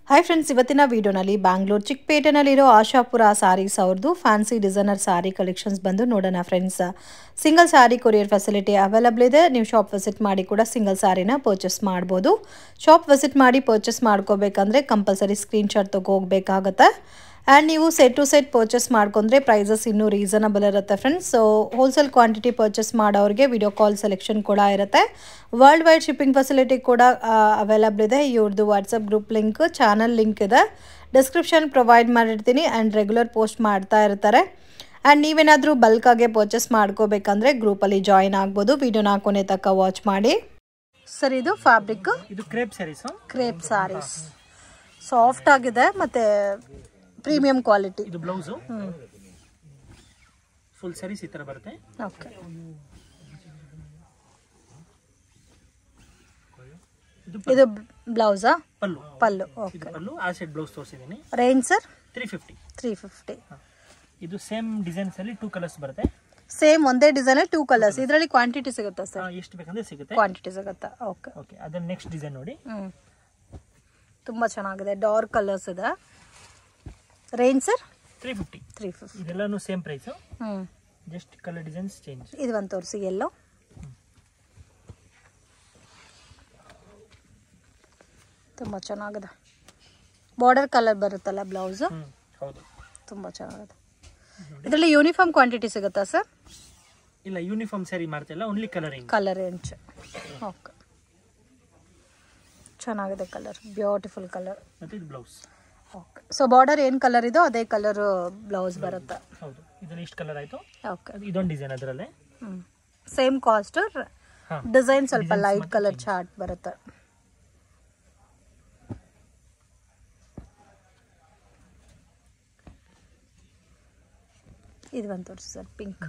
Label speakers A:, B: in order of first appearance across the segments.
A: Hi friends ಇವತ್ತಿನ ವಿಡಿಯೋನಲ್ಲಿ ಬ್ಯಾಂಗ್ಳೂರ್ ಚಿಕ್ಕಪೇಟೆನಲ್ಲಿರೋ ಆಶಾಪುರ ಸಾರೀಸ್ ಅವ್ರದ್ದು ಫ್ಯಾನ್ಸಿ ಡಿಸೈನರ್ ಸಾರಿ ಕಲೆಕ್ಷನ್ಸ್ ಬಂದು ನೋಡೋಣ ಫ್ರೆಂಡ್ಸ್ ಸಿಂಗಲ್ ಸಾರಿ ಕೊರಿಯರ್ ಫೆಸಿಲಿಟಿ ಅವೈಲಬಲ್ ಇದೆ ನೀವು ಶಾಪ್ ವಿಸಿಟ್ ಮಾಡಿ ಕೂಡ ಸಿಂಗಲ್ ಸಾರಿನ ಪರ್ಚೇಸ್ ಮಾಡ್ಬೋದು ಶಾಪ್ ವಿಸಿಟ್ ಮಾಡಿ ಪರ್ಚೇಸ್ ಮಾಡ್ಕೋಬೇಕಂದ್ರೆ ಕಂಪಲ್ಸರಿ ಸ್ಕ್ರೀನ್ಶಾಟ್ ಹೋಗಬೇಕಾಗತ್ತೆ ಆ್ಯಂಡ್ ನೀವು ಸೆಟ್ ಟು ಸೆಟ್ ಪರ್ಚೇಸ್ ಮಾಡ್ಕೊಂಡ್ರೆ ಪ್ರೈಸಸ್ ಇನ್ನೂ ರೀಸನಬಲ್ ಇರುತ್ತೆ friends so wholesale quantity purchase ಮಾಡೋರಿಗೆ ವಿಡಿಯೋ ಕಾಲ್ ಸೆಲೆಕ್ಷನ್ ಕೂಡ ಇರುತ್ತೆ ವರ್ಲ್ಡ್ ವೈಡ್ ಶಿಪ್ಪಿಂಗ್ ಫೆಸಿಲಿಟಿ ಕೂಡ ಅವೈಲಬಲ್ ಇದೆ ಇವ್ರದ್ದು WhatsApp group link channel link ಇದೆ ಡಿಸ್ಕ್ರಿಪ್ಷನ್ ಪ್ರೊವೈಡ್ ಮಾಡಿರ್ತೀನಿ ಆ್ಯಂಡ್ ರೆಗ್ಯುಲರ್ ಪೋಸ್ಟ್ ಮಾಡ್ತಾ ಇರ್ತಾರೆ ಆ್ಯಂಡ್ ನೀವೇನಾದರೂ ಬಲ್ಕಾಗೆ ಪರ್ಚೇಸ್ ಮಾಡ್ಕೋಬೇಕಂದ್ರೆ ಗ್ರೂಪಲ್ಲಿ ಜಾಯಿನ್ ಆಗ್ಬೋದು ವಿಡಿಯೋನ ಕೊನೆ ತನಕ ವಾಚ್ ಮಾಡಿ ಸರ್ ಇದು ಫ್ಯಾಬ್ರಿಕ್
B: ಇದು crepe sarees
A: crepe sarees soft ಆಗಿದೆ ಮತ್ತೆ ಪ್ರೀಮಿಯಂ ಕ್ವಾಲಿಟಿ
B: ಇದು ಬ್ಲೌಸು ಫುಲ್ ಸ್ಯಾರೀಸ್ ಈ ತರ ಬರುತ್ತೆ
A: ಓಕೆ
B: ಇದು
A: ಇದು ಬ್ಲೌಸಾ
B: ಪಲ್ಲು
A: ಪಲ್ಲು
B: ಇದು
A: ಓಕೆ
B: ಪಲ್ಲು ಆ ಸೈಡ್ ಬ್ಲೌಸ್ ತೋರಿಸಿದ್ದೀನಿ
A: range sir
B: three fifty
A: three fifty
B: ಇದು ಸೇಮ್ ಡಿಸೈನ್ಸ್ ಅಲ್ಲಿ ಟೂ ಕಲರ್ಸ್ ಬರುತ್ತೆ
A: ಸೇಮ್ ಒಂದೇ ಡಿಸೈನ್ ಟೂ ಕಲರ್ಸ್ ಇದರಲ್ಲಿ ಕ್ವಾಂಟಿಟಿ ಸಿಗುತ್ತಾ
B: ಆ,
A: ಸರ್
B: ಎಷ್ಟು ಬೇಕಂದ್ರೆ ಸಿಗುತ್ತೆ
A: ಕ್ವಾಂಟಿಟಿ ಸಿಗುತ್ತಾ ಓಕೆ
B: ಓಕೆ ಅದನ್ನ ನೆಕ್ಸ್ಟ್ ಡಿಸೈನ್ ನೋಡಿ
A: ಹ್ಞೂ ತುಂಬ ಚೆನ್ನಾಗಿದೆ ಡಾರ್ಕ್ ಕಲರ್ಸ್ ಇದೆ range sir
B: three fifty
A: three fifty
B: ಇದೆಲ್ಲಾನು ಸೇಮ್ ಪ್ರೈಸು
A: ಹ್ಞೂ
B: ಜಸ್ಟ್ ಕಲರ್ ಡಿಸೈನ್ಸ್ ಚೇಂಜ್
A: ಇದು ಒಂದು ತೋರಿಸಿ ಎಲ್ಲೋ ತುಂಬ ಚೆನ್ನಾಗಿದೆ ಬಾರ್ಡರ್ ಕಲರ್ ಬರುತ್ತಲ್ಲ ಬ್ಲೌಸು
B: ಹ್ಮ್ ಹೌದು
A: ತುಂಬ ಚೆನ್ನಾಗಿದೆ ಇದರಲ್ಲಿ ಯೂನಿಫಾರ್ಮ್ ಕ್ವಾಂಟಿಟಿ ಸಿಗುತ್ತಾ ಸರ್
B: ಇಲ್ಲ ಯೂನಿಫಾರ್ಮ್ ಸ್ಯಾರಿ ಮಾಡ್ತಿಲ್ಲ only colouring
A: colour range okay ಚೆನ್ನಾಗಿದೆ ಕಲರ್ ಬ್ಯೂಟಿಫುಲ್ ಕಲರ್
B: ಮತ್ತೆ ಇದು ಬ್ಲೌಸ್
A: ಓಕೆ ಸೊ ಬಾರ್ಡರ್ ಏನು ಕಲರ್ ಇದೋ ಅದೇ ಕಲರ್ ಬ್ಲೌಸ್ ಬರುತ್ತೆ
B: ಹೌದು ಇದರಲ್ಲಿ ಇಷ್ಟು ಕಲರ್ ಆಯ್ತು
A: ಓಕೆ
B: ಅದು ಇದೊಂದು ಡಿಸೈನ್ ಅದರಲ್ಲೇ
A: ಹ್ಞೂ ಸೇಮ್ ಕಾಸ್ಟ್
B: ಹಾ
A: ಡಿಸೈನ್ ಸ್ವಲ್ಪ ಲೈಟ್ ಕಲರ್ ಚಾರ್ಟ್ ಬರುತ್ತೆ ಇದು ಒಂದು ತೋರಿಸಿ ಸರ್ ಪಿಂಕ್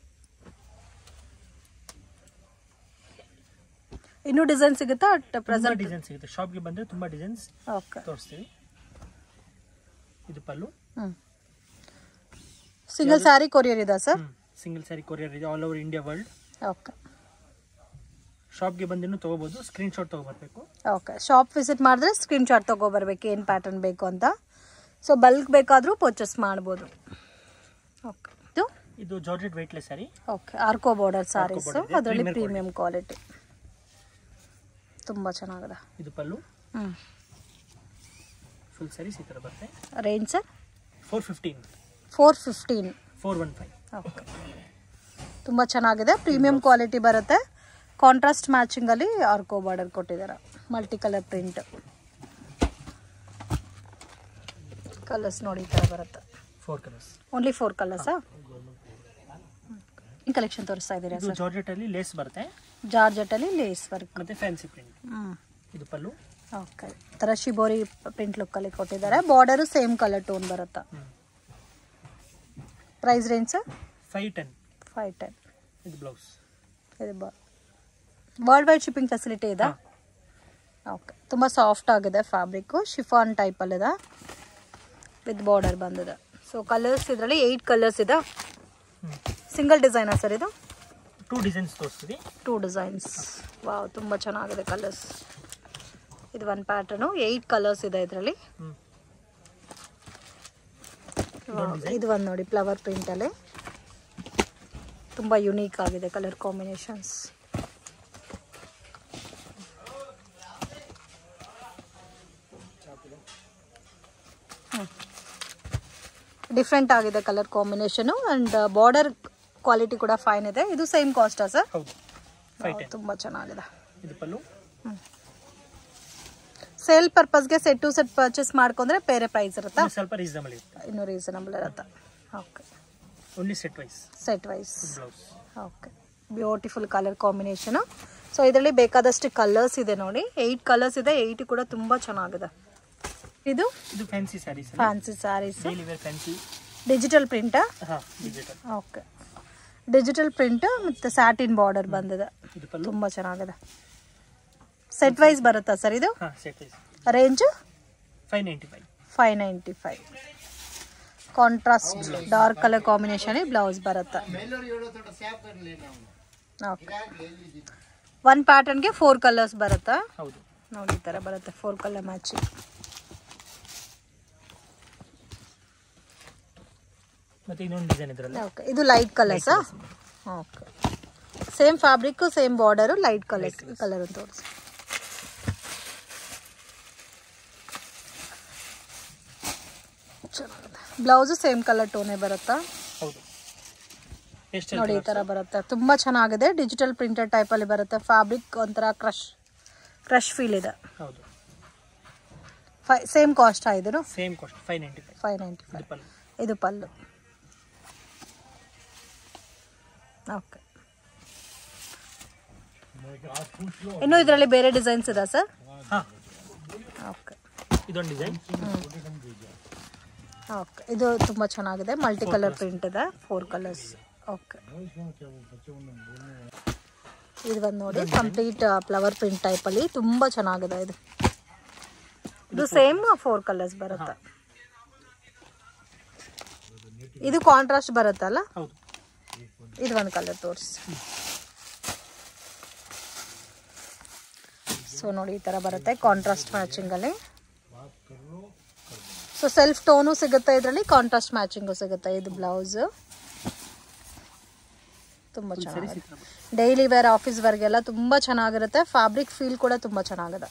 A: ಇನ್ನೂ ಡಿಸೈನ್ ಸಿಗುತ್ತಾ ಅಟ್
B: ತುಂಬಾ
A: ಪ್ರೆಸೆಂಟ್
B: ಡಿಸೈನ್ ಸಿಗುತ್ತೆ ಶಾಪ್ಗೆ ಬಂದ್ರೆ ತುಂಬಾ ಡಿಸೈನ್ಸ್
A: ಓಕೆ
B: ತೋರಿಸ್ತೀವಿ ಇದು ಪಲ್ಲು
A: ಹ್ಞೂ ಸಿಂಗಲ್ ಸ್ಯಾರಿ ಕೊರಿಯರ್ ಇದೆ ಸರ್
B: ಸಿಂಗಲ್ ಸ್ಯಾರಿ ಕೊರಿಯರ್ ಇದೆ all over India world
A: okay
B: ಶಾಪ್ಗೆ ಬಂದಿನೂ ತಗೋಬಹುದು ಸ್ಕ್ರೀನ್ ಶಾಟ್ ತಗೋಬರ್ಬೇಕು
A: ಓಕೆ ಶಾಪ್ ವಿಸಿಟ್ ಮಾಡಿದ್ರೆ ಸ್ಕ್ರೀನ್ ಶಾಟ್ ತೊಗೊಬರ್ಬೇಕು ಏನು ಪ್ಯಾಟರ್ನ್ ಬೇಕು ಅಂತ ಸೊ ಬಲ್ಕ್ ಬೇಕಾದರೂ ಪರ್ಚೇಸ್ ಮಾಡ್ಬೋದು ಓಕೆ ಇದು
B: ಇದು ಜಾರ್ಜೆಟ್ ವೆಯ್ಟ್ಲೆಸ್ ಸ್ಯಾರಿ
A: ಓಕೆ ಆರ್ಕೋ ಬಾರ್ಡರ್ ಸಾರೀಸು
B: border ಇದೆ,
A: ಅದರಲ್ಲಿ
B: premier
A: ಪ್ರೀಮಿಯಂ ಕ್ವಾಲಿಟಿ ತುಂಬ ಚೆನ್ನಾಗಿದೆ
B: ಇದು ಪಲ್ಲು
A: ಹ್ಞೂ
B: ಫುಲ್ ಸ್ಯಾರೀಸ್ ಈ ಥರ ಬರುತ್ತೆ
A: range sir
B: four fifteen
A: four fifteen
B: four one five
A: okay ತುಂಬ ಚೆನ್ನಾಗಿದೆ ಪ್ರೀಮಿಯಂ ಕ್ವಾಲಿಟಿ ಬರುತ್ತೆ ಕಾಂಟ್ರಾಸ್ಟ್ ಮ್ಯಾಚಿಂಗಲ್ಲಿ ಆರ್ಕೋ ಬಾರ್ಡರ್ ಕೊಟ್ಟಿದ್ದಾರೆ ಮಲ್ಟಿ ಕಲರ್ ಪ್ರಿಂಟ್ ಕಲರ್ಸ್ ನೋಡಿ ಈ ಥರ ಬರುತ್ತೆ
B: ಫೋರ್ ಕಲರ್ಸ್
A: ಓನ್ಲಿ ಫೋರ್ ಕಲರ್ಸಾ ಈ ಕಲೆಕ್ಷನ್ ತೋರಿಸ್ತಾ ಇದ್ದೀರಾ
B: ಇದು
A: ಸರ್
B: ಜಾರ್ಜೆಟ್ ಅಲ್ಲಿ ಲೇಸ್ ಬರುತ್ತೆ
A: ಜಾರ್ಜೆಟಲ್ಲಿ ಲೇಸ್ ವರ್ಕ್
B: ಮತ್ತೆ ಫ್ಯಾನ್ಸಿ ಪ್ರಿಂಟ್
A: ಹ್ಞೂ
B: ಇದು ಪಲ್ಲು
A: ಓಕೆ ಥರ ಶಿಬೋರಿ ಪ್ರಿಂಟ್ ಲುಕ್ಕಲ್ಲಿ ಕೊಟ್ಟಿದ್ದಾರೆ ಬಾರ್ಡರು ಸೇಮ್ ಕಲರ್ ಟೋನ್ ಬರುತ್ತಾ price range sir
B: five ten
A: five ten
B: ಇದು ಬ್ಲೌಸ್
A: ಇದು ಬಾ ವರ್ಲ್ಡ್ ವೈಡ್ ಶಿಪ್ಪಿಂಗ್ ಫೆಸಿಲಿಟಿ ಇದೆ ಓಕೆ ತುಂಬ ಸಾಫ್ಟ್ ಆಗಿದೆ ಫ್ಯಾಬ್ರಿಕ್ಕು ಶಿಫಾನ್ ಟೈಪಲ್ಲಿದೆ ವಿತ್ ಬಾರ್ಡರ್ ಬಂದಿದೆ ಸೊ ಕಲರ್ಸ್ ಇದರಲ್ಲಿ ಏಯ್ಟ್ ಕಲರ್ಸ್ ಇದೆ ಸಿಂಗಲ್ ಡಿಸೈನಾ ಸರ್ ಇದು
B: ಟೂ ಡಿಸೈನ್ಸ್ ತೋರಿಸ್ತೀವಿ
A: ಟೂ ಡಿಸೈನ್ಸ್ ವಾವ್ ತುಂಬ ಚೆನ್ನಾಗಿದೆ ಕಲರ್ಸ್ ಇದು ಒಂದು ಪ್ಯಾಟರ್ನು ಏಯ್ಟ್ ಕಲರ್ಸ್ ಇದೆ ಇದರಲ್ಲಿ
B: ಹ್ಮ್.
A: ಇದು ಒಂದು ನೋಡಿ ಫ್ಲವರ್ ಪ್ರಿಂಟಲ್ಲಿ ತುಂಬ ಯುನೀಕ್ ಆಗಿದೆ ಕಲರ್ ಕಾಂಬಿನೇಷನ್ಸ್ ಡಿಫ್ರೆಂಟ್ ಆಗಿದೆ colour combination and border quality ಕೂಡ ಫೈನ್ ಇದೆ ಇದು ಸೇಮ್ ಕಾಸ್ಟಾ ಸರ್
B: ಹೌದು ಫೈವ್ ಟೆನ್
A: ತುಂಬ ಚೆನ್ನಾಗಿದೆ
B: ಇದು ಪಲ್ಲು
A: ಸೇಲ್ ಪರ್ಪಸ್ಗೆ ಸೆಟ್ ಟು ಸೆಟ್ ಪರ್ಚೇಸ್ ಮಾಡ್ಕೊಂಡ್ರೆ ಬೇರೆ ಪ್ರೈಸ್ ಇರುತ್ತಾ
B: ಇದು ಸ್ವಲ್ಪ ರೀಸನಬಲ್ ಇರುತ್ತೆ
A: ಇನ್ನೂ ರೀಸನಬಲ್ ಇರುತ್ತಾ okay
B: only set wise
A: set wise
B: blouse
A: okay beautiful colour combination so ಇದರಲ್ಲಿ ಬೇಕಾದಷ್ಟು ಕಲರ್ಸ್ ಇದೆ ನೋಡಿ ಏಯ್ಟ್ ಕಲರ್ಸ್ ಇದೆ ಏಯ್ಟ್ ಕೂಡ ತುಂಬ ಚೆನ್ನಾಗಿದೆ ಇದು
B: ಇದು fancy sarees
A: fancy sarees
B: daily wear fancy
A: digital ಪ್ರಿಂಟಾ
B: ಹಾ ಡಿಜಿಟಲ್
A: ಓಕೆ ಡಿಜಿಟಲ್ ಪ್ರಿಂಟ್ ಮತ್ತು ಸ್ಯಾಟಿನ್ ಬಾರ್ಡರ್ ಬಂದಿದೆ
B: ಇದು ಪಲ್ಲು
A: ತುಂಬ ಚೆನ್ನಾಗಿದೆ ಸೆಟ್ ವೈಸ್ ಬರುತ್ತಾ ಸರ್ ಇದು
B: ಹಾ set wise
A: range
B: five ninety five
A: five ninety five contrast dark colour combination blouse ಬರುತ್ತೆ ಓಕೆ ಒನ್ ಪ್ಯಾಟರ್ನ್ಗೆ ಫೋರ್ ಕಲರ್ಸ್ ಬರುತ್ತಾ
B: ಹೌದು
A: ನೋಡಿ ಈ ಥರ ಬರುತ್ತೆ ಫೋರ್ ಕಲರ್ ಮ್ಯಾಚಿಂಗ್
B: ಮತ್ತೆ ಇನ್ನೊಂದು ಡಿಸೈನ್ ಇದರಲ್ಲಿ
A: ಓಕೆ ಇದು ಲೈಟ್ ಕಲರ್ಸಾ okay same fabric same border light colour colour ಅಂತ ತೋರಿಸಿ ಚೆನ್ನಾಗಿದೆ ಬ್ಲೌಸು ಸೇಮ್ ಕಲರ್ ಟೋನೇ ಬರುತ್ತಾ
B: ಹೌದು ಎಷ್ಟು
A: ನೋಡಿ ಈ ಥರ ಬರುತ್ತೆ ತುಂಬ ಚೆನ್ನಾಗಿದೆ ಡಿಜಿಟಲ್ ಪ್ರಿಂಟೆಡ್ ಟೈಪಲ್ಲಿ ಬರುತ್ತೆ ಫ್ಯಾಬ್ರಿಕ್ ಒಂಥರ ಕ್ರಶ್ ಕ್ರಶ್ ಫೀಲ್ ಇದೆ
B: ಹೌದು
A: ಫೈ ಸೇಮ್ ಕಾಸ್ಟ್ ಇದು
B: same cost five ninety five
A: five ninety five
B: ಇದು ಪಲ್ಲು
A: ಇದು ಪಲ್ಲು ಓಕೆ ಇನ್ನು ಇದರಲ್ಲಿ ಬೇರೆ ಡಿಸೈನ್ಸ್ ಇದೆ ಸರ್
B: ಹಾಂ
A: ಓಕೆ
B: ಇದೊಂದು ಡಿಸೈನ್
A: ಓಕೆ ಇದು ತುಂಬ ಚೆನ್ನಾಗಿದೆ ಮಲ್ಟಿ ಕಲರ್ ಪ್ರಿಂಟ್ ಇದೆ ಫೋರ್ ಕಲರ್ಸ್ ಓಕೆ ಇದು ಬಂದು ನೋಡಿ ಕಂಪ್ಲೀಟ್ ಫ್ಲವರ್ ಪ್ರಿಂಟ್ ಟೈಪಲ್ಲಿ ತುಂಬ ಚೆನ್ನಾಗಿದೆ ಇದು ಇದು ಸೇಮ್ ಫೋರ್ ಕಲರ್ಸ್ ಬರುತ್ತೆ ಇದು ಕಾಂಟ್ರಾಸ್ಟ್ ಬರುತ್ತಲ್ಲ
B: ಹೌದು
A: ಇದು ಒಂದು ಕಲರ್ ತೋರಿಸಿ ಸೊ ನೋಡಿ ಈ ಥರ ಬರುತ್ತೆ ಕಾಂಟ್ರಾಸ್ಟ್ ಮ್ಯಾಚಿಂಗಲ್ಲಿ ಸೊ ಸೆಲ್ಫ್ ಟೋನು ಸಿಗುತ್ತೆ ಇದರಲ್ಲಿ ಕಾಂಟ್ರಾಸ್ಟ್ ಮ್ಯಾಚಿಂಗು ಸಿಗುತ್ತೆ ಇದು ಬ್ಲೌಸ್ ತುಂಬ ಚೆನ್ನಾಗಿದೆ ಡೈಲಿ ವೇರ್ ಆಫೀಸ್ ವರ್ಗೆಲ್ಲ ತುಂಬ ಚೆನ್ನಾಗಿರುತ್ತೆ ಫ್ಯಾಬ್ರಿಕ್ ಫೀಲ್ ಕೂಡ ತುಂಬ ಚೆನ್ನಾಗಿದೆ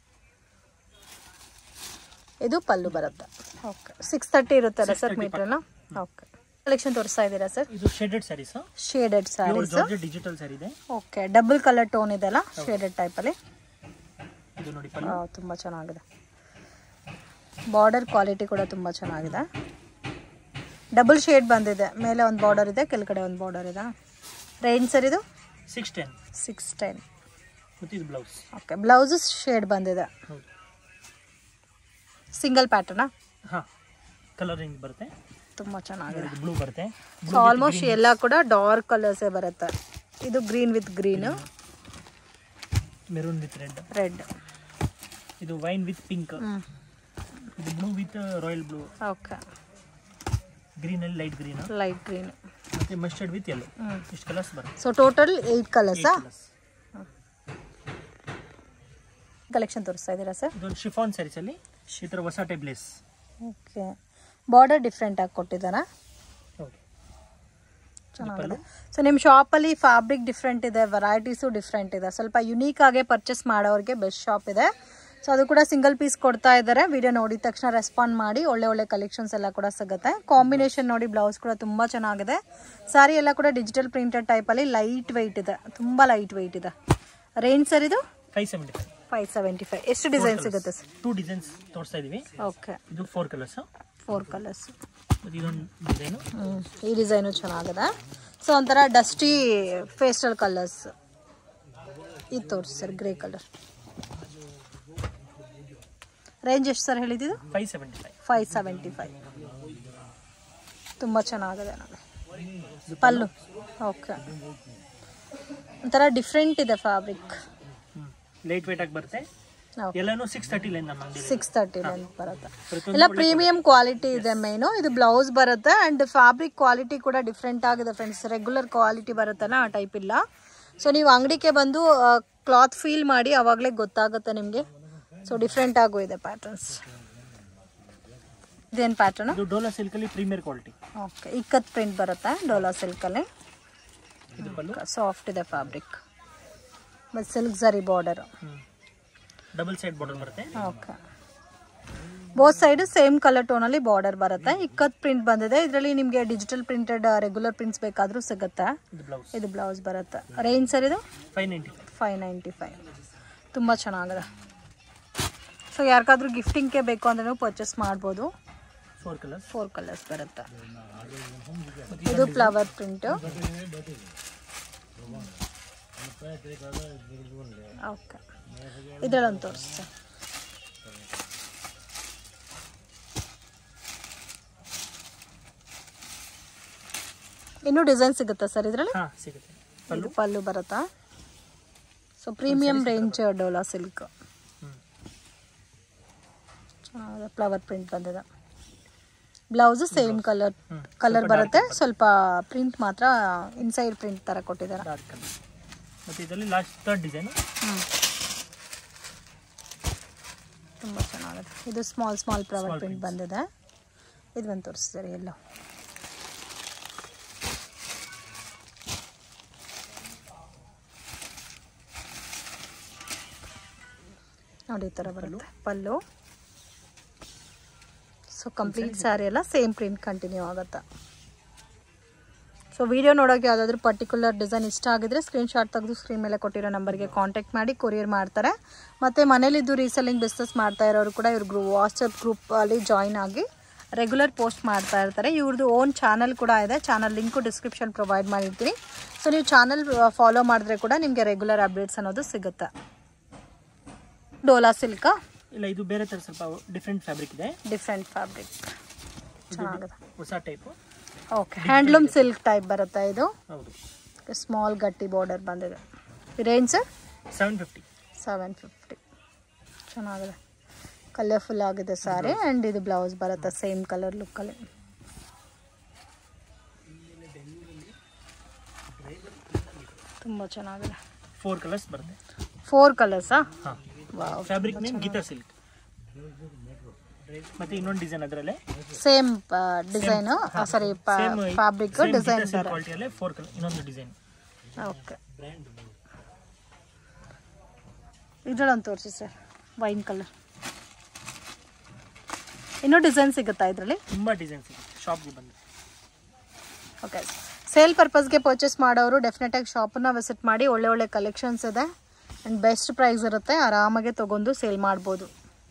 A: ಇದು ಪಲ್ಲು ಬರುತ್ತೆ ಓಕೆ ಸಿಕ್ಸ್ ತರ್ಟಿ ಇರುತ್ತಲ್ಲ ಸರ್ ಮೀಟ್ರನ್ನ ಓಕೆ ಕಲೆಕ್ಷನ್ ತೋರಿಸ್ತಾ ಇದ್ದೀರಾ ಸರ್
B: ಇದು shaded sarees
A: shaded sarees
B: georgette digital saree ಇದೆ
A: ಓಕೆ ಡಬಲ್ ಕಲರ್ ಟೋನ್ ಇದೆಲ್ಲ ಶೇಡೆಡ್ ಟೈಪಲ್ಲಿ
B: ಇದು ನೋಡಿ ಪಲ್ಲು
A: ತುಂಬ ಚೆನ್ನಾಗಿದೆ ಬಾರ್ಡರ್ ಕ್ವಾಲಿಟಿ ಕೂಡ ತುಂಬ ಚೆನ್ನಾಗಿದೆ ಡಬಲ್ ಶೇಡ್ ಬಂದಿದೆ ಮೇಲೆ ಒಂದು ಬಾರ್ಡರ್ ಇದೆ ಕೆಳಗಡೆ ಒಂದು ಬಾರ್ಡರ್ ಇದೆ ರೇಂಜ್ ಸರ್ ಇದು
B: ಸಿಕ್ಸ್ ಟೆನ್
A: ಸಿಕ್ಸ್ ಟೆನ್
B: ಮತ್ತು ಇದು ಬ್ಲೌಸ್
A: ಓಕೆ ಬ್ಲೌಸಸ್ ಶೇಡ್ ಬಂದಿದೆ
B: ಹೌದು
A: ಸಿಂಗಲ್ ಪ್ಯಾಟರ್ನಾ
B: ಹಾಂ ಕಲರಿಂಗ್ ಬರುತ್ತೆ
A: ತುಂಬ ಚೆನ್ನಾಗಿದೆ
B: ಇದು ಬ್ಲೂ ಬರುತ್ತೆ
A: ಸೊ ಆಲ್ಮೋಸ್ಟ್ ಎಲ್ಲ ಕೂಡ ಡಾರ್ಕ್ ಕಲರ್ಸೇ ಬರುತ್ತೆ ಇದು green with green
B: maroon with red
A: red
B: ಇದು ವೈನ್ ವಿತ್ ಪಿಂಕ್
A: ಹ್ಞೂ
B: ಇದು blue with royal blue
A: okay
B: ಗ್ರೀನಲ್ಲಿ ಲೈಟ್ ಗ್ರೀನ್
A: ಲೈಟ್ ಗ್ರೀನ್
B: ಮತ್ತು ಮಸ್ಟರ್ಡ್ ವಿತ್ ಯೆಲ್ಲೋ
A: ಹ್ಞೂ
B: ಇಷ್ಟು ಕಲರ್ಸ್ ಬರುತ್ತೆ
A: ಸೊ ಟೋಟಲ್ ಏಯ್ಟ್ ಕಲರ್ಸಾ
B: colours.
A: ಕಲೆಕ್ಷನ್ ತೋರಿಸ್ತಾ ಇದ್ದೀರಾ ಸರ್
B: ಇದೊಂದು ಶಿಫಾನ್ ಸ್ಯಾರೀಸಲ್ಲಿ ಈ ಥರ ಹೊಸ type lace
A: okay border different ಆಗಿ ಕೊಟ್ಟಿದ್ದಾರಾ
B: ಹೌದು
A: ಚೆನ್ನಾಗಿದೆ ಸೊ ನಿಮ್ಮ ಶಾಪಲ್ಲಿ ಫ್ಯಾಬ್ರಿಕ್ ಡಿಫ್ರೆಂಟ್ ಇದೆ ವೆರೈಟೀಸು ಡಿಫ್ರೆಂಟ್ ಇದೆ ಸ್ವಲ್ಪ ಯುನೀಕ್ ಆಗಿ ಪರ್ಚೇಸ್ ಮಾಡೋರಿಗೆ ಬೆಸ್ಟ್ ಶಾಪ್ ಇದೆ ಸೊ ಅದು ಕೂಡ ಸಿಂಗಲ್ ಪೀಸ್ ಕೊಡ್ತಾ ಇದ್ದಾರೆ ವಿಡಿಯೋ ನೋಡಿದ ತಕ್ಷಣ ರೆಸ್ಪಾಂಡ್ ಮಾಡಿ ಒಳ್ಳೆ ಒಳ್ಳೆ ಕಲೆಕ್ಷನ್ಸ್ ಎಲ್ಲ ಕೂಡ ಸಿಗುತ್ತೆ ಕಾಂಬಿನೇಷನ್ ನೋಡಿ ಬ್ಲೌಸ್ ಕೂಡ ತುಂಬ ಚೆನ್ನಾಗಿದೆ ಸಾರಿ ಎಲ್ಲ ಕೂಡ ಡಿಜಿಟಲ್ ಪ್ರಿಂಟೆಡ್ ಟೈಪಲ್ಲಿ ಲೈಟ್ ವೆಯ್ಟ್ ಇದೆ ತುಂಬ ಲೈಟ್ ವೆಯ್ಟ್ ಇದೆ ರೇಂಜ್ ಸರ್ ಇದು
B: five seventy five
A: five seventy five ಎಷ್ಟು ಡಿಸೈನ್ ಸಿಗುತ್ತೆ ಸರ್
B: ಟೂ ಡಿಸೈನ್ಸ್ ತೋರಿಸ್ತಾ ಇದೀವಿ
A: ಓಕೆ
B: ಇದು ಫೋರ್ ಕಲರ್ಸ್
A: ಫೋರ್ ಕಲರ್ಸ್
B: ಮತ್ತು ಇದೊಂದು ಡಿಸೈನು
A: ಹ್ಮ್. ಈ ಡಿಸೈನು ಚೆನ್ನಾಗಿದೆ ಸೊ ಒಂಥರ ಡಸ್ಟಿ ಫೇಸ್ಟಲ್ ಕಲರ್ಸ್ ಇದು ತೋರಿಸಿ ಸರ್ ಗ್ರೇ ಕಲರ್ ರೇಂಜ್ ಎಷ್ಟು ಸರ್ ಹೇಳಿದ್ದು
B: five seventy five
A: five seventy five ತುಂಬ ಚೆನ್ನಾಗಿದೆ ನೋಡಿ ಪಲ್ಲು ಓಕೆ ಒಂಥರ ಡಿಫ್ರೆಂಟ್ ಇದೆ ಫ್ಯಾಬ್ರಿಕ್
B: ಲೈಟ್ ವೇಟ್ ಆಗಿ ಬರುತ್ತೆ ಎಲ್ಲಾನು ಸಿಕ್ಸ್ ತರ್ಟಿ ಲೈನ್ ನಮ್ಮ ಅಂಗಡಿ
A: ಸಿಕ್ಸ್ ತರ್ಟಿ ಬರುತ್ತೆ
B: ಪ್ರತಿಯೊಂದು
A: ಎಲ್ಲ ಪ್ರೀಮಿಯಂ ಕ್ವಾಲಿಟಿ ಇದೆ ಮೇನು ಇದು ಬ್ಲೌಸ್ ಬರುತ್ತೆ ಅಂಡ್ ಫ್ಯಾಬ್ರಿಕ್ ಕ್ವಾಲಿಟಿ ಕೂಡ ಡಿಫ್ರೆಂಟ್ ಆಗಿದೆ ಫ್ರೆಂಡ್ಸ್ ರೆಗ್ಯುಲರ್ ಕ್ವಾಲಿಟಿ ಬರುತ್ತಲ್ಲ ಆ ಟೈಪ್ ಇಲ್ಲ ಸೊ ನೀವು ಅಂಗಡಿಗೆ ಬಂದು ಕ್ಲಾತ್ ಫೀಲ್ ಮಾಡಿ ಅವಾಗಲೇ ಗೊತ್ತಾಗುತ್ತೆ ನಿಮಗೆ ಸೊ ಡಿಫ್ರೆಂಟ್ ಆಗು ಇದೆ ಪ್ಯಾಟರ್ನ್ಸ್ ಇದೇನು ಪ್ಯಾಟರ್ನು
B: ಇದು ಡೋಲಾ ಸಿಲ್ಕಲ್ಲಿ premier quality
A: okay ikat print ಬರುತ್ತೆ ಡೋಲಾ ಸಿಲ್ಕಲ್ಲಿ
B: ಇದು ಪಲ್ಲು
A: ಸಾಫ್ಟ್ ಇದೆ ಫ್ಯಾಬ್ರಿಕ್ ಮತ್ತು silk zari border
B: double side border ಬರುತ್ತೆ
A: okay both side same colour ಟೋನಲ್ಲಿ ಬಾರ್ಡರ್ ಬರುತ್ತೆ ಇಕ್ಕತ್ ಪ್ರಿಂಟ್ ಬಂದಿದೆ ಇದರಲ್ಲಿ ನಿಮಗೆ ಡಿಜಿಟಲ್ ಪ್ರಿಂಟೆಡ್ ರೆಗ್ಯುಲರ್ ಪ್ರಿಂಟ್ಸ್ ಬೇಕಾದರೂ ಸಿಗುತ್ತೆ
B: ಇದು ಬ್ಲೌಸ್
A: ಇದು ಬ್ಲೌಸ್ ಬರುತ್ತೆ ರೇಂಜ್ ಸರ್ ಇದು
B: five ninety five
A: five ninety five ತುಂಬ ಚೆನ್ನಾಗಿದೆ ಸೊ ಯಾರಿಗಾದ್ರೂ ಗಿಫ್ಟಿಂಗ್ಗೆ ಬೇಕು ಅಂದ್ರೆ ಪರ್ಚೇಸ್ ಮಾಡ್ಬೋದು
B: ಫೋರ್ ಕಲರ್ಸ್
A: ಫೋರ್ ಕಲರ್ಸ್ ಬರುತ್ತೆ ಇದು ಫ್ಲವರ್ ಪ್ರಿಂಟು ಓಕೆ ಇದರಲ್ಲೊಂದು ತೋರಿಸ್ತೆ ಇನ್ನೂ ಡಿಸೈನ್ ಸಿಗುತ್ತಾ ಸರ್ ಇದರಲ್ಲಿ
B: ಹಾಂ ಸಿಗುತ್ತೆ
A: ಇದು ಪಲ್ಲು ಬರುತ್ತಾ so premium range Dola silk
B: ಹ್ಞೂ
A: ಚೆನ್ನಾಗಿದೆ ಫ್ಲವರ್ ಪ್ರಿಂಟ್ ಬಂದಿದೆ ಬ್ಲೌಸು ಸೇಮ್ ಕಲರ್
B: ಹ್ಮ್.
A: ಕಲರ್ ಬರುತ್ತೆ ಸ್ವಲ್ಪ ಪ್ರಿಂಟ್ ಮಾತ್ರ ಇನ್ಸೈಡ್ ಪ್ರಿಂಟ್ ಥರ ಕೊಟ್ಟಿದ್ದಾರೆ
B: ಡಾರ್ಕ್ ಕಲರ್ ಮತ್ತು ಇದರಲ್ಲಿ ಲಾಸ್ಟ್ ಥರ್ಡ್ ಡಿಸೈನು
A: ಹ್ಞೂ ತುಂಬ ಚೆನ್ನಾಗಿದೆ ಇದು small small flower
B: Small
A: print ಬಂದಿದೆ ಇದು ಒಂದು ತೋರಿಸಿದ್ದಾರೆ ಎಲ್ಲೋ ನೋಡಿ ಈ ಥರ ಬರುತ್ತೆ ಪಲ್ಲು ಸೊ ಕಂಪ್ಲೀಟ್ ಸ್ಯಾರಿ ಎಲ್ಲ ಸೇಮ್ ಪ್ರಿಂಟ್ ಕಂಟಿನ್ಯೂ ಆಗುತ್ತೆ ಸೊ ವಿಡಿಯೋ ನೋಡೋಕೆ ಯಾವುದಾದ್ರೂ ಪರ್ಟಿಕ್ಯುಲರ್ ಡಿಸೈನ್ ಇಷ್ಟ ಆಗಿದ್ರೆ ಸ್ಕ್ರೀನ್ಶಾಟ್ ತೆಗೆದು ಸ್ಕ್ರೀನ್ ಮೇಲೆ ಕೊಟ್ಟಿರೋ ನಂಬರ್ಗೆ ಕಾಂಟ್ಯಾಕ್ಟ್ ಮಾಡಿ ಕೊರಿಯರ್ ಮಾಡ್ತಾರೆ ಮತ್ತು ಮನೇಲಿದ್ದು ರೀಸೆಲ್ಲಿಂಗ್ ಬಿಸ್ನೆಸ್ ಮಾಡ್ತಾ ಇರೋರು ಕೂಡ ಇವ್ರ ಗ್ರೂ ವಾಟ್ಸಪ್ ಗ್ರೂಪಲ್ಲಿ ಜಾಯಿನ್ ಆಗಿ ರೆಗ್ಯುಲರ್ ಪೋಸ್ಟ್ ಮಾಡ್ತಾ ಇರ್ತಾರೆ ಇವ್ರದ್ದು ಓನ್ ಚಾನಲ್ ಕೂಡ ಇದೆ ಚಾನಲ್ ಲಿಂಕು ಡಿಸ್ಕ್ರಿಪ್ಷನ್ ಪ್ರೊವೈಡ್ ಮಾಡಿರ್ತೀನಿ ಸೊ ನೀವು ಚಾನಲ್ ಫಾಲೋ ಮಾಡಿದ್ರೆ ಕೂಡ ನಿಮಗೆ ರೆಗ್ಯುಲರ್ ಅಪ್ಡೇಟ್ಸ್ ಅನ್ನೋದು ಸಿಗುತ್ತೆ ಡೋಲಾ ಸಿಲ್ಕಾ
B: ಇಲ್ಲ ಇದು ಬೇರೆ ಥರ ಸ್ವಲ್ಪ ಡಿಫ್ರೆಂಟ್ ಫ್ಯಾಬ್ರಿಕ್ ಇದೆ
A: ಡಿಫ್ರೆಂಟ್ ಫ್ಯಾಬ್ರಿಕ್
B: ಇದು
A: ಚೆನ್ನಾಗಿದೆ
B: ಹೊಸ type
A: okay handloom silk type ಬರುತ್ತೆ ಇದು
B: ಹೌದು
A: ಸ್ಮಾಲ್ ಗಟ್ಟಿ ಬಾರ್ಡರ್ ಬಂದಿದೆ range sir
B: seven fifty
A: seven fifty ಚೆನ್ನಾಗಿದೆ ಕಲರ್ಫುಲ್ ಆಗಿದೆ ಸಾರಿ ಆ್ಯಂಡ್ ಇದು ಬ್ಲೌಸ್ ಬರುತ್ತೆ ಸೇಮ್ ಕಲರ್ ಲುಕ್ಕಲ್ಲಿ ತುಂಬ ಚೆನ್ನಾಗಿದೆ
B: ಫೋರ್ ಕಲರ್ಸ್ ಬರುತ್ತೆ
A: ಫೋರ್ ಕಲರ್ಸಾ
B: ಹಾಂ
A: wow
B: fabric name Geeta silk ಮತ್ತೆ ಇನ್ನೊಂದು ಡಿಸೈನ್ ಅದರಲ್ಲೇ
A: same design sari fabric design ಬೇರೆ
B: ಕ್ವಾಲಿಟಿಯಲ್ಲೇ ಫೋರ್ ಕಲರ್ ಇನ್ನೊಂದು ಡಿಸೈನ್
A: ಓಕೆ ಇದ್ರಲ್ಲೊಂದು ತೋರಿಸಿ ಸರ್ ವೈನ್ ಕಲರ್ ಇನ್ನೂ ಡಿಸೈನ್ ಸಿಗುತ್ತಾ ಇದರಲ್ಲಿ
B: ತುಂಬ ಡಿಸೈನ್ ಸಿಗುತ್ತೆ ಶಾಪ್ಗೆ ಬಂದು
A: ಓಕೆ ಸೇಲ್ ಪರ್ಪಸ್ಗೆ ಪರ್ಚೇಸ್ ಮಾಡೋರು ಡೆಫಿನೆಟಾಗಿ ಶಾಪನ್ನ ವಿಸಿಟ್ ಮಾಡಿ ಒಳ್ಳೆ ಒಳ್ಳೆ ಕಲೆಕ್ಷನ್ಸ್ ಇದೆ ಆ್ಯಂಡ್ ಬೆಸ್ಟ್ ಪ್ರೈಸ್ ಇರುತ್ತೆ ಆರಾಮಾಗೆ ತೊಗೊಂಡು ಸೇಲ್ ಮಾಡ್ಬೋದು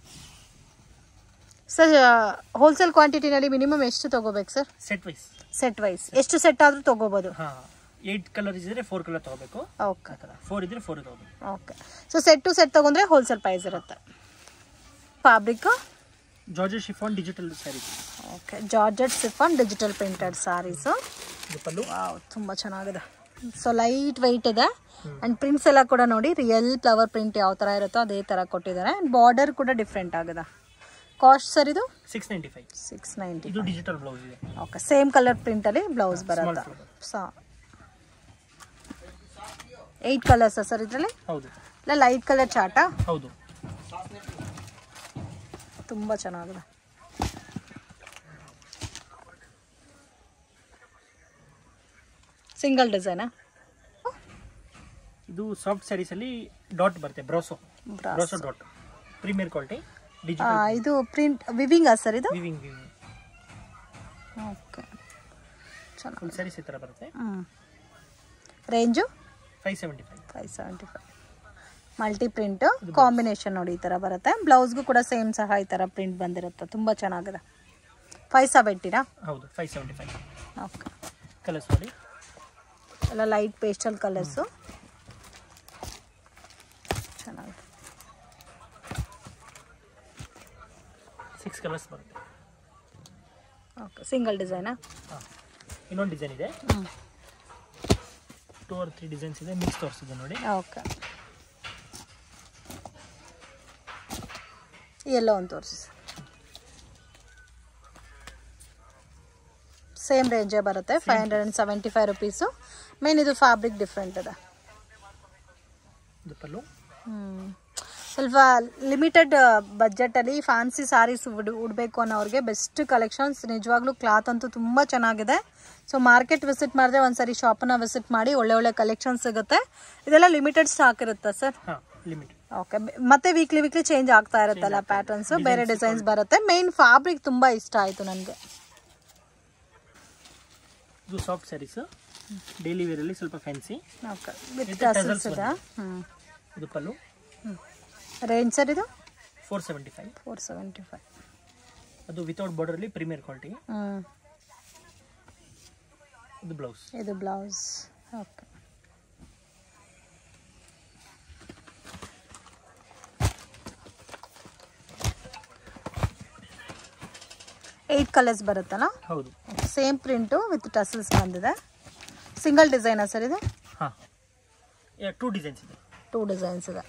A: ಸರ್ ಹೋಲ್ಸೇಲ್ ಕ್ವಾಂಟಿಟಿನಲ್ಲಿ ಮಿನಿಮಮ್ ಎಷ್ಟು ತೊಗೋಬೇಕು sir
B: set wise
A: set wise ಎಷ್ಟು ಸೆಟ್ ಆದರೂ ತೊಗೋಬೋದು
B: ಹಾಂ ಏಯ್ಟ್ ಕಲರ್ ಇದ್ದರೆ ಫೋರ್ ಕಲರ್ ತೊಗೋಬೇಕು
A: ಓಕೆ
B: ಆ ಥರ ಫೋರ್ ಇದ್ದರೆ ಫೋರ್ ತೊಗೋಬೇಕು
A: okay so set to set ತೊಗೊಂಡ್ರೆ ಹೋಲ್ಸೇಲ್ ಪ್ರೈಸ್ ಇರುತ್ತೆ fabric
B: georgette chiffon digital sari
A: okay georgette chiffon digital printed sarees
B: ಇದು ಪಲ್ಲು
A: ವಾವ್ ತುಂಬ ಚೆನ್ನಾಗಿದೆ ಸೊ ಲೈಟ್ ವೆಯ್ಟ್ ಇದೆ ಆ್ಯಂಡ್ ಪ್ರಿಂಟ್ಸ್ ಎಲ್ಲ ಕೂಡ ನೋಡಿ ರಿಯಲ್ ಫ್ಲವರ್ ಪ್ರಿಂಟ್ ಯಾವ ಥರ ಇರುತ್ತೋ ಅದೇ ಥರ ಕೊಟ್ಟಿದ್ದಾರೆ ಆ್ಯಂಡ್ ಬಾರ್ಡರ್ ಕೂಡ ಡಿಫ್ರೆಂಟ್ ಆಗಿದೆ ಕಾಸ್ಟ್ ಸರ್ ಇದು
B: six ninety five
A: six ninety
B: ಇದು ಡಿಜಿಟಲ್ ಬ್ಲೌಸ್ ಇದೆ
A: ಓಕೆ ಸೇಮ್ ಕಲರ್ ಪ್ರಿಂಟಲ್ಲಿ ಬ್ಲೌಸ್ ಬರುತ್ತೆ
B: flower.
A: ಸೊ ಏಯ್ಟ್ ಕಲರ್ಸಾ ಸರ್ ಇದರಲ್ಲಿ
B: ಹೌದು
A: ಇಲ್ಲ ಲೈಟ್ ಕಲರ್ ಚಾಟಾ
B: ಹೌದು
A: ತುಂಬ ಚೆನ್ನಾಗಿದೆ ಸಿಂಗಲ್ ಡಿಸೈನಾ
B: ಇದು ಸಾಫ್ಟ್ ಸ್ಯಾರೀಸಲ್ಲಿ ಡಾಟ್ ಬರುತ್ತೆ ಬ್ರೋಸೋ ಬ್ರೋಸೋ ಡಾಟ್ ಪ್ರೀಮಿಯರ್ ಕ್ವಾಲಿಟಿ ಡಿಜಿಟಲ್
A: ಇದು ಪ್ರಿಂಟ್ ವಿವಿಂಗಾ ಸರ್ ಇದು
B: ವಿವಿಂಗ್ ವಿವಿಂಗ್
A: ಓಕೆ ಚೆನ್ನಾಗಿ
B: ಫುಲ್ ಸ್ಯಾರೀಸ್ ಈ ಥರ ಬರುತ್ತೆ
A: ಹ್ಞೂ range
B: five seventy five
A: five seventy five multi print combination ನೋಡಿ ಈ ಥರ ಬರುತ್ತೆ ಬ್ಲೌಸ್ಗೂ ಕೂಡ ಸೇಮ್ ಸಹ ಈ ಥರ ಪ್ರಿಂಟ್ ಬಂದಿರುತ್ತೆ ತುಂಬ ಚೆನ್ನಾಗಿದೆ ಫೈವ್ ಸೆವೆಂಟಿನಾ
B: ಹೌದು five seventy five
A: okay
B: colours ನೋಡಿ
A: ಎಲ್ಲ ಲೈಟ್ ಪೇಸ್ಟಲ್ ಕಲರ್ಸು ಚೆನ್ನಾಗಿದೆ
B: ಸಿಕ್ಸ್ ಕಲರ್ಸ್ ಬರುತ್ತೆ
A: ಓಕೆ ಸಿಂಗಲ್ ಡಿಸೈನಾ
B: ಹಾಂ ಇನ್ನೊಂದು ಡಿಸೈನ್ ಇದೆ
A: ಹ್ಞೂ
B: ಟೂ ಆರ್ ತ್ರೀ ಡಿಸೈನ್ಸ್ ಇದೆ ಮಿಕ್ಸ್ ತೋರಿಸಿದೆ ನೋಡಿ
A: ಓಕೆ ಎಲ್ಲೋ ಒಂದು ತೋರಿಸಿ ಸೇಮ್ ರೇಂಜೇ ಬರುತ್ತೆ five hundred and seventy five rupees main ಇದು ಫ್ಯಾಬ್ರಿಕ್ ಡಿಫ್ರೆಂಟ್ ಇದೆ
B: ಇದು ಪಲ್ಲು
A: ಹ್ಮ್. ಸ್ವಲ್ಪ ಲಿಮಿಟೆಡ್ ಬಜೆಟಲ್ಲಿ ಫ್ಯಾನ್ಸಿ ಸ್ಯಾರೀಸ್ ಉಡ್ ಉಡಬೇಕು ಅನ್ನೋರಿಗೆ ಬೆಸ್ಟ್ ಕಲೆಕ್ಷನ್ಸ್ ನಿಜವಾಗ್ಲೂ ಕ್ಲಾತ್ ಅಂತೂ ತುಂಬ ಚೆನ್ನಾಗಿದೆ ಸೊ ಮಾರ್ಕೆಟ್ ವಿಸಿಟ್ ಮಾಡಿದ್ರೆ ಒಂದ್ಸರಿ ಶಾಪನ್ನ ವಿಸಿಟ್ ಮಾಡಿ ಒಳ್ಳೆ ಒಳ್ಳೆ ಕಲೆಕ್ಷನ್ ಸಿಗುತ್ತೆ ಇದೆಲ್ಲ ಲಿಮಿಟೆಡ್ ಸ್ಟಾಕ್ ಇರುತ್ತಾ ಸರ್
B: ಹಾಂ ಲಿಮಿಟ್
A: ಓಕೆ ಮತ್ತೆ ವೀಕ್ಲಿ ವೀಕ್ಲಿ ಚೇಂಜ್ ಆಗ್ತಾ ಇರುತ್ತಲ್ಲ ಪ್ಯಾಟರ್ನ್ಸ್ ಬೇರೆ ಡಿಸೈನ್ಸ್ ಬರುತ್ತೆ ಮೇನ್ ಫ್ಯಾಬ್ರಿಕ್ ತುಂಬ ಇಷ್ಟ ಆಯಿತು ನನಗೆ
B: ಇದು ಸಾಫ್ಟ್ ಸ್ಯಾರೀಸ್ ಡೈಲಿ ವೇರಲ್ಲಿ ಸ್ವಲ್ಪ fancy
A: okay with
B: With
A: tassels
B: tassels
A: ಇದೆ ಹ್ಞೂ
B: ಇದು ಪಲ್ಲು
A: ರೇಂಜ್ ಸರ್ ಇದು
B: four seventy five
A: four seventy five
B: ಅದು ವಿತೌಟ್ ಬಾರ್ಡರ್ಲಿ ಪ್ರೀಮಿಯರ್ ಕ್ವಾಲಿಟಿ
A: ಹ್ಞೂ
B: ಇದು ಬ್ಲೌಸ್
A: ಇದು ಬ್ಲೌಸ್ ಓಕೆ ಏಯ್ಟ್ ಕಲರ್ಸ್ ಬರುತ್ತಲ್ಲ
B: ಹೌದು
A: ಸೇಮ್ ಪ್ರಿಂಟು ವಿತ್ ಟಸಲ್ಸ್ ಬಂದಿದೆ ಸಿಂಗಲ್ ಡಿಸೈನಾ ಸರ್ ಇದು
B: ಹಾಂ ಟೂ ಡಿಸೈನ್ಸ್ ಇದೆ
A: ಟೂ ಡಿಸೈನ್ಸ್ ಇದೆ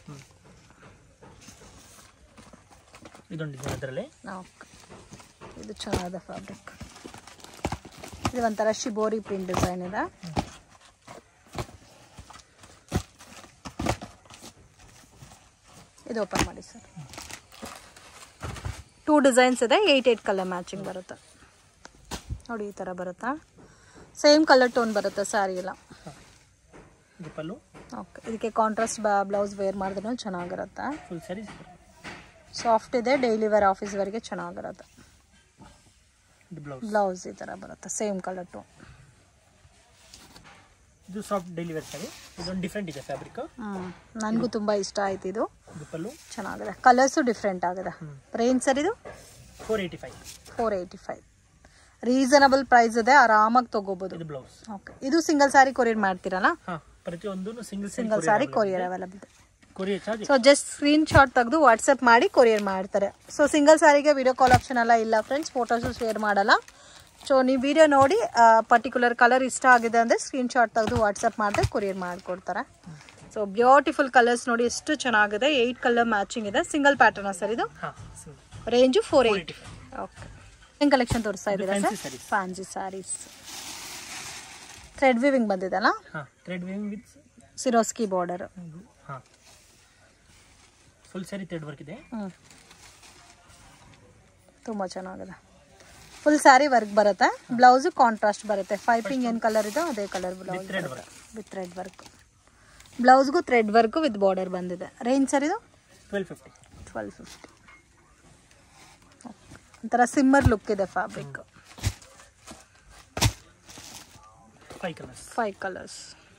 B: ಇದೊಂದು ಡಿಸೈನ್ ಅದರಲ್ಲಿ
A: ಓಕೆ ಇದು ಚೆನ್ನಾಗಿದೆ ಫ್ಯಾಬ್ರಿಕ್ ಇದು ಒಂಥರ ಶಿಬೋರಿ ಪ್ರಿಂಟ್ ಡಿಸೈನ್ ಇದೆ ಇದು ಓಪನ್ ಮಾಡಿ ಸರ್ ಟೂ ಡಿಸೈನ್ಸ್ ಇದೆ ಏಯ್ಟ್ ಏಯ್ಟ್ ಕಲರ್ ಮ್ಯಾಚಿಂಗ್ ಬರುತ್ತೆ ನೋಡಿ ಈ ಥರ ಬರುತ್ತಾ ಸೇಮ್ ಕಲರ್ ಟೋನ್ ಬರುತ್ತೆ ಸ್ಯಾರಿ ಎಲ್ಲ
B: ಇದು ಪಲ್ಲು
A: ಓಕೆ ಇದಕ್ಕೆ ಕಾಂಟ್ರಾಸ್ಟ್ ಬ್ಲೌಸ್ ವೇರ್ ಮಾಡಿದ್ರೂ ಚೆನ್ನಾಗಿರುತ್ತೆ
B: ಫುಲ್ ಸ್ಯಾರೀಸ್
A: ಸಾಫ್ಟ್ ಇದೆ ಡೈಲಿ ವೇರ್ ಆಫೀಸ್ವರೆಗೆ ಚೆನ್ನಾಗಿರುತ್ತೆ
B: ಇದು ಬ್ಲೌಸ್
A: ಬ್ಲೌಸ್ ಈ ಥರ ಬರುತ್ತೆ ಸೇಮ್ ಕಲರ್ ಟು
B: ಇದು ಸಾಫ್ಟ್ ಡೈಲಿ ವೇರ್ ಸಾರಿ ಇದೊಂದು ಡಿಫ್ರೆಂಟ್ ಇದೆ ಫ್ಯಾಬ್ರಿಕ್
A: ಹ್ಞೂ ನನಗೂ ತುಂಬ ಇಷ್ಟ ಆಯ್ತು ಇದು
B: ಇದು ಪಲ್ಲು
A: ಚೆನ್ನಾಗಿದೆ ಕಲರ್ಸು ಡಿಫ್ರೆಂಟ್ ಆಗಿದೆ
B: ಹ್ಮ್.
A: ರೇಂಜ್ ಸರ್ ಇದು
B: four eighty five
A: four eighty five reasonable price ಇದೆ ಆರಾಮಾಗಿ ತಗೋಬೋದು
B: ಇದು ಬ್ಲೌಸ್
A: ಓಕೆ ಇದು ಸಿಂಗಲ್ ಸಾರಿ ಕೊರಿಯರ್ ಮಾಡ್ತೀರಲ್ಲ
B: ಹಾ ಪ್ರತಿಯೊಂದು ಸಿಂಗಲ್
A: ಸಿಂಗಲ್ ಸಾರಿ ಕೊರಿಯರ್ ಅವೈಲಬಲ್ ಇದೆ
B: courier charge
A: so just screen shot ತೆಗೆದು ವಾಟ್ಸಪ್ ಮಾಡಿ ಕೊರಿಯರ್ ಮಾಡ್ತಾರೆ ಸೊ ಸಿಂಗಲ್ ಸಾರಿಗೆ ವಿಡಿಯೋ ಕಾಲ್ ಆಪ್ಷನ್ ಎಲ್ಲ ಇಲ್ಲ ಫ್ರೆಂಡ್ಸ್ ಫೋಟೋಸು ಶೇರ್ ಮಾಡಲ್ಲ ಸೊ ನೀವು ವಿಡಿಯೋ ನೋಡಿ ಪರ್ಟಿಕ್ಯುಲರ್ ಕಲರ್ ಇಷ್ಟ ಆಗಿದೆ ಅಂದರೆ ಸ್ಕ್ರೀನ್ ಶಾಟ್ ತೆಗೆದು ವಾಟ್ಸಪ್ ಮಾಡಿದ್ರೆ ಕೊರಿಯರ್ ಮಾಡಿಕೊಡ್ತಾರೆ ಸೊ ಬ್ಯೂಟಿಫುಲ್ ಕಲರ್ಸ್ ನೋಡಿ ಎಷ್ಟು ಚೆನ್ನಾಗಿದೆ ಏಯ್ಟ್ ಕಲರ್ ಮ್ಯಾಚಿಂಗ್ ಇದೆ ಸಿಂಗಲ್ ಪ್ಯಾಟರ್ನ ಸರ್ ಇದು
B: ಹಾ
A: ರೇಂಜು ಫೋರ್ ಏಯ್ಟಿ ಓಕೆ ಏನು ಕಲೆಕ್ಷನ್ ತೋರಿಸ್ತಾ ಇದ್ದೀರಾ
B: fancy
A: sir
B: sarees.
A: Fancy sarees thread weaving ಬಂದಿದೆಲ್ಲ
B: ಹಾ thread weaving with
A: Swarovski border
B: ಹಾ ಫುಲ್ ಸ್ಯಾರಿ ಥ್ರೆಡ್ ವರ್ಕ್ ಇದೆ
A: ಹ್ಞೂ ತುಂಬ ಚೆನ್ನಾಗಿದೆ ಫುಲ್ ಸ್ಯಾರಿ ವರ್ಕ್ ಬರುತ್ತೆ ಬ್ಲೌಸು ಕಾಂಟ್ರಾಸ್ಟ್ ಬರುತ್ತೆ ಪೈಪಿಂಗ್ ಏನು ಕಲರ್ ಇದೆ ಅದೇ colour blouse
B: thread work.
A: With thread work ಬ್ಲೌಸ್ಗೂ thread work with border ಬಂದಿದೆ ರೇಂಜ್ ಸರ್ ಇದು
B: ಟ್ವೆಲ್ ಫಿಫ್ಟಿ
A: ಟ್ವೆಲ್ ಫಿಫ್ಟಿ ಒಂಥರ ಸಿಮ್ಮರ್ ಲುಕ್ ಇದೆ fabric
B: five colours
A: five colours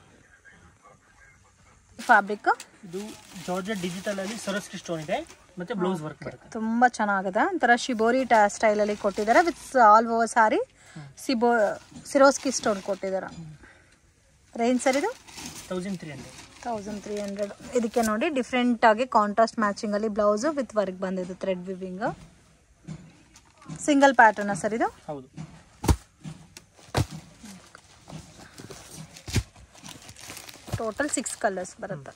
A: fabric
B: ಇದು ಜಾರ್ಜೆಟ್ ಡಿಜಿಟಲ್ ಅಲ್ಲಿ ಸರಸ್ಕಿ ಸ್ಟೋನ್ ಇದೆ ಮತ್ತೆ ಬ್ಲೌಸ್ ವರ್ಕ್ ಬರುತ್ತೆ
A: ತುಂಬ ಚೆನ್ನಾಗಿದೆ ಒಂಥರ ಶಿಬೋರಿ ಟಾ ಸ್ಟೈಲಲ್ಲಿ ಕೊಟ್ಟಿದ್ದಾರೆ ವಿತ್ ಆಲ್ ಓವರ್ ಸಾರಿ ಸಿಬೋ ಸಿರೋಸ್ಕಿ ಸ್ಟೋನ್ ಕೊಟ್ಟಿದ್ದಾರೆ ರೇಂಜ್ ಸರ್ ಇದು
B: thousand three hundred
A: thousand three hundred ಇದಕ್ಕೆ ನೋಡಿ ಡಿಫ್ರೆಂಟ್ ಆಗಿ ಕಾಂಟ್ರಾಸ್ಟ್ ಮ್ಯಾಚಿಂಗ್ ಅಲ್ಲಿ ಬ್ಲೌಸು ವಿತ್ ವರ್ಕ್ ಬಂದಿದೆ thread weaving single pattern sir ಇದು
B: ಹೌದು
A: ಟೋಟಲ್ ಸಿಕ್ಸ್ ಕಲರ್ಸ್ ಬರುತ್ತೆ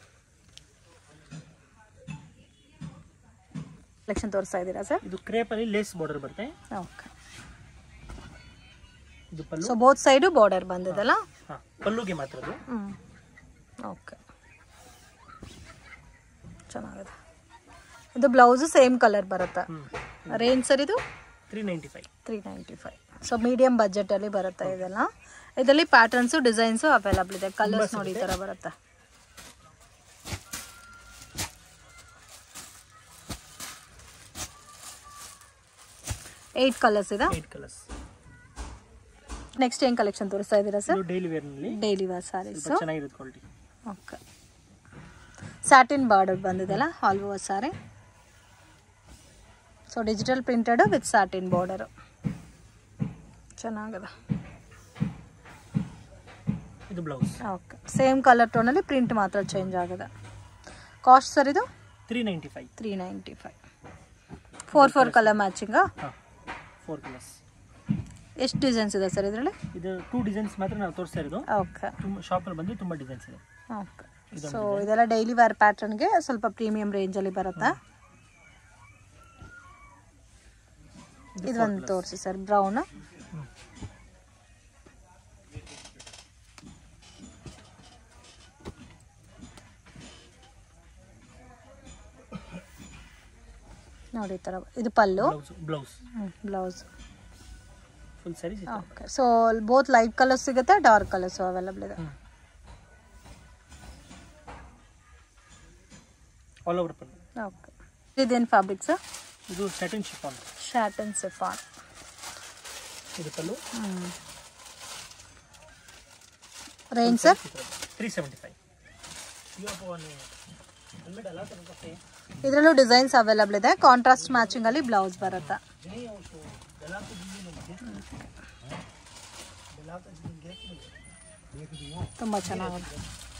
A: ಕಲೆಕ್ಷನ್ ತೋರಿಸ್ತಾ ಇದ್ದೀರಾ ಸರ್
B: ಇದು ಕ್ರೇಪ್ ಅಲ್ಲಿ ಲೇಸ್ ಬಾರ್ಡರ್ ಬರುತ್ತೆ
A: ಓಕೆ
B: ಇದು pallu
A: so both side border ಬಂದಿದೆಲ್ಲ
B: ಹಾ ಪಲ್ಲುಗೆ ಮಾತ್ರ ಅದು
A: ಹ್ಞೂ ಓಕೆ ಚೆನ್ನಾಗಿದೆ ಇದು ಬ್ಲೌಸು ಸೇಮ್ ಕಲರ್ ಬರುತ್ತೆ
B: ಹ್ಮ್
A: ರೇಂಜ್ ಸರ್ ಇದು
B: three ninety five
A: three ninety five so medium ಬಜೆಟಲ್ಲಿ ಬರುತ್ತೆ ಇದೆಲ್ಲ ಇದರಲ್ಲಿ ಪ್ಯಾಟರ್ನ್ಸು ಡಿಸೈನ್ಸು ಅವೈಲಬಲ್ ಇದೆ ಕಲರ್ಸ್ ನೋಡಿ ಈ ಥರ ಬರುತ್ತೆ ಏಯ್ಟ್ ಕಲರ್ಸ್ ಇದೆ
B: ಏಟ್ ಕಲರ್ಸ್
A: ನೆಕ್ಸ್ಟ್ ಏನು ಕಲೆಕ್ಷನ್ ತೋರಿಸ್ತಾ ಇದ್ದೀರಾ ಸರ್
B: ಇದು ಡೈಲಿ ವೇರ್ ನಲ್ಲಿ
A: ಡೈಲಿ ವೇರ್ ಸ್ಯಾರೀಸ್
B: ಸ್ವಲ್ಪ ಚೆನ್ನಾಗಿರುತ್ತೆ ಕ್ವಾಲಿಟಿ
A: ಓಕೆ ಸ್ಯಾಟಿನ್ ಬಾರ್ಡರ್ ಬಂದಿದೆಲ್ಲ all over sari so digital printed with satin border ಚೆನ್ನಾಗಿದೆ
B: ಇದು blouse
A: okay same colour ಟೋನಲ್ಲಿ print ಮಾತ್ರ ಚೇಂಜ್ ಆಗಿದೆ ಕಾಸ್ಟ್ ಸರ್ ಇದು
B: three ninety five
A: three ninety five four four colour ಮ್ಯಾಚಿಂಗಾ
B: ಹಾ ಫೋರ್ ಕಲರ್ಸ್
A: ಎಷ್ಟು designs ಇದೆ ಸರ್ ಇದರಲ್ಲಿ
B: ಇದು ಟೂ ಡಿಸೈನ್ಸ್ ಮಾತ್ರ ನಾವು ತೋರಿಸ್ತಾ ಇರೋದು
A: ಓಕೆ
B: ತುಂಬ ಶಾಪಲ್ಲಿ ಬಂದು ತುಂಬ ಡಿಸೈನ್ಸ್ ಇದೆ
A: ಓಕೆ ಸೊ ಇದೆಲ್ಲ ಡೈಲಿ ವೇರ್ ಪ್ಯಾಟರ್ನ್ಗೆ ಸ್ವಲ್ಪ ಪ್ರೀಮಿಯಂ ರೇಂಜಲ್ಲಿ ಬರುತ್ತೆ ಇದು ಒಂದು ತೋರಿಸಿ ಸರ್ ಬ್ರೌನ್ ನೋಡಿ ಈ ಥರ ಇದು pallu
B: blouse blouse
A: blouse
B: full sarees ಇದೆ
A: okay so both light colours ಸಿಗುತ್ತೆ ಡಾರ್ಕ್ ಕಲರ್ಸು ಅವೈಲಬಲ್ ಇದೆ
B: ಆಲ್ ಓವರ್ ಪಲ್ಲು
A: ಓಕೆ ಇದೇನು ಫ್ಯಾಬ್ರಿಕ್ ಸರ್
B: ಇದು satin chiffon
A: short and chiffon
B: ಇದು pallu
A: range sir
B: three seventy five
A: ಇದರಲ್ಲೂ ಡಿಸೈನ್ಸ್ ಅವೈಲಬಲ್ ಇದೆ ಕಾಂಟ್ರಾಸ್ಟ್ ಮ್ಯಾಚಿಂಗ್ ಅಲ್ಲಿ blouse ಬರುತ್ತೆ ತುಂಬ ಚೆನ್ನಾಗಿದೆ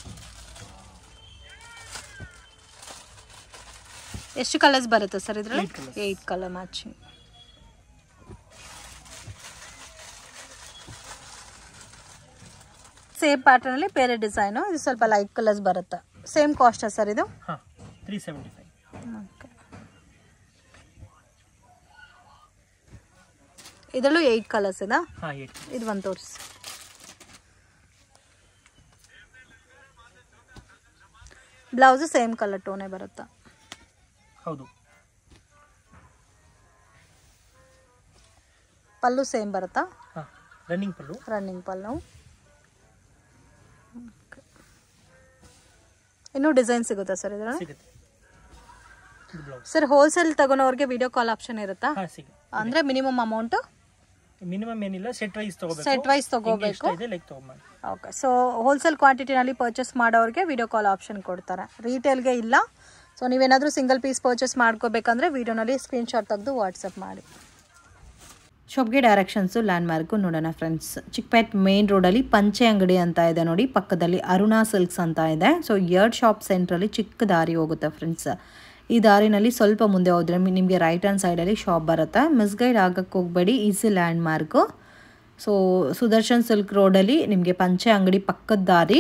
A: ಎಷ್ಟು ಕಲರ್ಸ್ ಬರುತ್ತೆ ಸರ್ ಇದರಲ್ಲಿ
B: Eight colours.
A: Eight colour matching same pattern ಅಲ್ಲಿ ಬೇರೆ ಡಿಸೈನು ಇದು ಸ್ವಲ್ಪ ಲೈಟ್ ಕಲರ್ಸ್ ಬರುತ್ತೆ ಸೇಮ್ ಕಾಸ್ಟಾ ಸರ್ ಇದು
B: ಹಾಂ ತ್ರೀ ಸೆವೆಂಟಿ ಫೈವ್
A: ಓಕೆ ಇದರಲ್ಲೂ ಏಯ್ಟ್ ಕಲರ್ಸ್ ಇದೆ
B: ಹಾಂ ಏಟ್
A: ಇದು ಒಂದು ತೋರಿಸಿ ಬ್ಲೌಸು ಸೇಮ್ ಕಲರ್ ಟೋನೇ ಬರುತ್ತಾ
B: ಹೌದು
A: ಪಲ್ಲು ಸೇಮ್ ಬರುತ್ತಾ
B: ಹಾಂ running pallu
A: running pallu Okay. ಇನ್ನೂ ಡಿಸೈನ್ ಸಿಗುತ್ತಾ ಸರ್ ಇದರಲ್ಲಿ
B: ಸಿಗುತ್ತೆ ಇದು ಬ್ಲೌಸ್
A: ಸರ್ ಹೋಲ್ಸೇಲ್ ತಗೊಳೋರ್ಗೆ ವಿಡಿಯೋ ಕಾಲ್ ಆಪ್ಷನ್ ಇರುತ್ತಾ
B: ಹಾ ಸಿಗುತ್ತೆ
A: ಅಂದ್ರೆ ಮಿನಿಮಮ್ ಅಮೌಂಟ್
B: ಮಿನಿಮಮ್ ಏನಿಲ್ಲ ಸೆಟ್ ವೈಸ್ ತಗೋಬೇಕು
A: ಸೆಟ್ ವೈಸ್ ತಗೋಬೇಕು
B: ಇಷ್ಟ ಇದೆ ಲೈಕ್ ತಗೊಂಬಂದು
A: ಓಕೆ ಸೊ ಹೋಲ್ಸೇಲ್ ಕ್ವಾಂಟಿಟಿನಲ್ಲಿ ಪರ್ಚೇಸ್ ಮಾಡೋರಿಗೆ ವಿಡಿಯೋ ಕಾಲ್ ಆಪ್ಷನ್ ಕೊಡ್ತಾರೆ ರೀಟೇಲ್ಗೆ ಇಲ್ಲ ಸೊ ನೀವೇನಾದರೂ ಸಿಂಗಲ್ ಪೀಸ್ ಪರ್ಚೇಸ್ ಮಾಡ್ಕೋಬೇಕಂದ್ರೆ ವಿಡಿಯೋನಲ್ಲಿ ಸ್ಕ್ರೀನ್ಶಾಟ್ ತೆಗೆದು ವಾಟ್ಸಪ್ ಮಾಡಿ ಶಾಪ್ಗೆ ಡೈರೆಕ್ಷನ್ಸು ಲ್ಯಾಂಡ್ಮಾರ್ಕು ನೋಡೋಣ ಫ್ರೆಂಡ್ಸ್ ಚಿಕ್ಕಪೇಟ್ ಮೇನ್ ರೋಡಲ್ಲಿ ಪಂಚೆ ಅಂಗಡಿ ಅಂತ ಇದೆ ನೋಡಿ ಪಕ್ಕದಲ್ಲಿ ಅರುಣಾ ಸಿಲ್ಕ್ಸ್ ಅಂತ ಇದೆ ಸೊ ಎರಡು ಶಾಪ್ ಸೆಂಟ್ರಲ್ಲಿ ಚಿಕ್ಕ ದಾರಿ ಹೋಗುತ್ತೆ ಫ್ರೆಂಡ್ಸ್ ಈ ದಾರಿನಲ್ಲಿ ಸ್ವಲ್ಪ ಮುಂದೆ ಹೋದ್ರೆ ನಿಮಗೆ ರೈಟ್ ಹ್ಯಾಂಡ್ ಸೈಡಲ್ಲಿ ಶಾಪ್ ಬರುತ್ತೆ ಮಿಸ್ಗೈಡ್ ಆಗಕ್ಕೆ ಹೋಗಬೇಡಿ easy landmark so Sudarshan silk ರೋಡಲ್ಲಿ ನಿಮಗೆ ಪಂಚೆ ಅಂಗಡಿ ಪಕ್ಕದ ದಾರಿ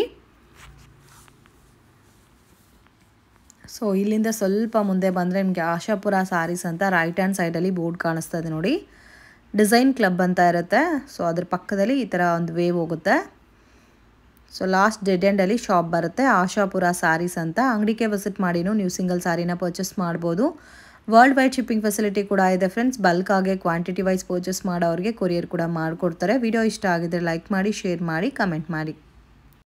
A: ಸೊ ಇಲ್ಲಿಂದ ಸ್ವಲ್ಪ ಮುಂದೆ ಬಂದರೆ ನಿಮಗೆ ಆಶಾಪುರ ಸಾರೀಸ್ ಅಂತ ರೈಟ್ ಹ್ಯಾಂಡ್ ಸೈಡಲ್ಲಿ ಬೋರ್ಡ್ ಕಾಣಿಸ್ತಾ ಇದೆ ನೋಡಿ ಡಿಸೈನ್ ಕ್ಲಬ್ ಅಂತ ಇರುತ್ತೆ ಸೊ ಅದ್ರ ಪಕ್ಕದಲ್ಲಿ ಈ ಥರ ಒಂದು ವೇವ್ ಹೋಗುತ್ತೆ ಸೊ ಲಾಸ್ಟ್ ಡೆಡ್ ಎಂಡಲ್ಲಿ ಶಾಪ್ ಬರುತ್ತೆ ಆಶಾಪುರ ಸಾರೀಸ್ ಅಂತ ಅಂಗಡಿಗೆ ವಿಸಿಟ್ ಮಾಡಿನೂ ನೀವು ಸಿಂಗಲ್ ಸಾರಿನ ಪರ್ಚೇಸ್ ಮಾಡ್ಬೋದು ವರ್ಲ್ಡ್ ವೈಡ್ ಶಿಪ್ಪಿಂಗ್ ಫೆಸಿಲಿಟಿ ಕೂಡ ಇದೆ ಫ್ರೆಂಡ್ಸ್ ಬಲ್ಕ್ ಆಗಿ ಕ್ವಾಂಟಿಟಿ ವೈಸ್ ಪರ್ಚೇಸ್ ಮಾಡೋರಿಗೆ ಕೊರಿಯರ್ ಕೂಡ ಮಾಡಿಕೊಡ್ತಾರೆ ವಿಡಿಯೋ ಇಷ್ಟ ಆಗಿದ್ರೆ ಲೈಕ್ ಮಾಡಿ ಶೇರ್ ಮಾಡಿ ಕಮೆಂಟ್ ಮಾಡಿ